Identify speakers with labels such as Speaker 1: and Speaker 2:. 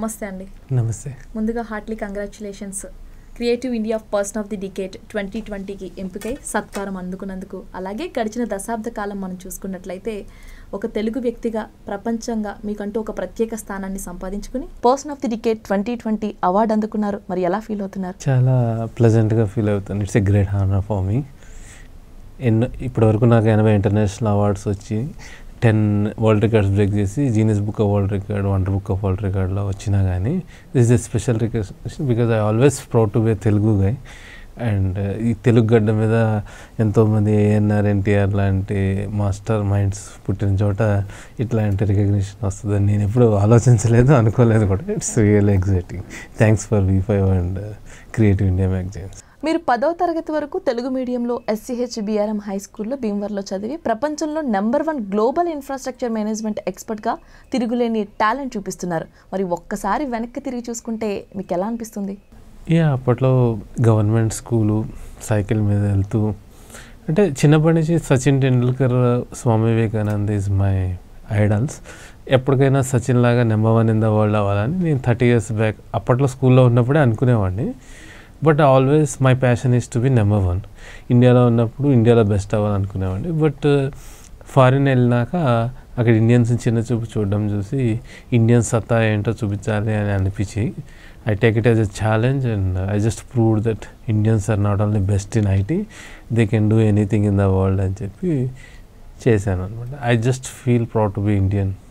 Speaker 1: నమస్తే అండి
Speaker 2: నమస్తే
Speaker 1: ముందుగా heartly congratulations creative India person of the decade twenty ట్వంటీకి ఎంపికై సత్కారం అందుకున్నందుకు అలాగే గడిచిన దశాబ్ద కాలం మనం చూసుకున్నట్లయితే ఒక తెలుగు వ్యక్తిగా ప్రపంచంగా మీకంటూ ఒక ప్రత్యేక స్థానాన్ని సంపాదించుకుని person of the decade twenty twenty award అందుకున్నారు మరి ఎలా ఫీల్ అవుతున్నారు
Speaker 2: చాలా ప్లెజెంట్గా ఫీల్ అవుతాను it's a great honour for me ఎన్నో ఇప్పటివరకు నాకు ఎనభై ఇంటర్నేషనల్ అవార్డ్స్ వచ్చి టెన్ వరల్డ్ రికార్డ్స్ బ్రేక్ చేసి genius book of world record wonder book of world రికార్డ్లో వచ్చినా కానీ this a special recognition because I always proud to be Telugu guy and ఈ తెలుగు గడ్డ మీద ఎంతోమంది ఏఎన్ఆర్ ఎన్టీఆర్ లాంటి మాస్టర్ మైండ్స్ పుట్టిన చోట ఇట్లాంటి రికగ్నిషన్ వస్తుందని నేను ఎప్పుడు ఆలోచించలేదు అనుకోలేదు కూడా it's real exciting thanks for V five and creative India magazines
Speaker 1: మీరు పదో తరగతి వరకు తెలుగు మీడియంలో ఎస్సీహెచ్ బిఆర్ఎం హై స్కూల్లో భీమవరంలో చదివి ప్రపంచంలో number one global infrastructure management ఎక్స్పర్ట్గా తిరుగులేని టాలెంట్ చూపిస్తున్నారు మరి ఒక్కసారి వెనక్కి తిరిగి చూసుకుంటే మీకు ఎలా అనిపిస్తుంది
Speaker 2: యా అప్పట్లో గవర్నమెంట్ స్కూలు సైకిల్ మీద వెళ్తూ అంటే చిన్నప్పటి నుంచి Sachin Tendulkar Swami Vivekanand is my idols ఎప్పటికైనా సచిన్ లాగా number one in the world అవ్వాలని నేను థర్టీ ఇయర్స్ బ్యాక్ అప్పట్లో స్కూల్లో ఉన్నప్పుడే అనుకునేవాడిని but always my passion is to be number one ఇండియాలో ఉన్నప్పుడు ఇండియాలో బెస్ట్ అవ్వాలనుకునేవాడిని బట్ ఫారిన్ వెళ్ళినాక అక్కడ ఇండియన్స్ చిన్న చూపు చూడడం చూసి ఇండియన్ సత్తా ఏంటో చూపించాలి అని అనిపించి I take it as a challenge and I just prove that Indians are not only best in IT they can do anything in the world అని చెప్పి చేశాను అనమాట I just feel proud to be Indian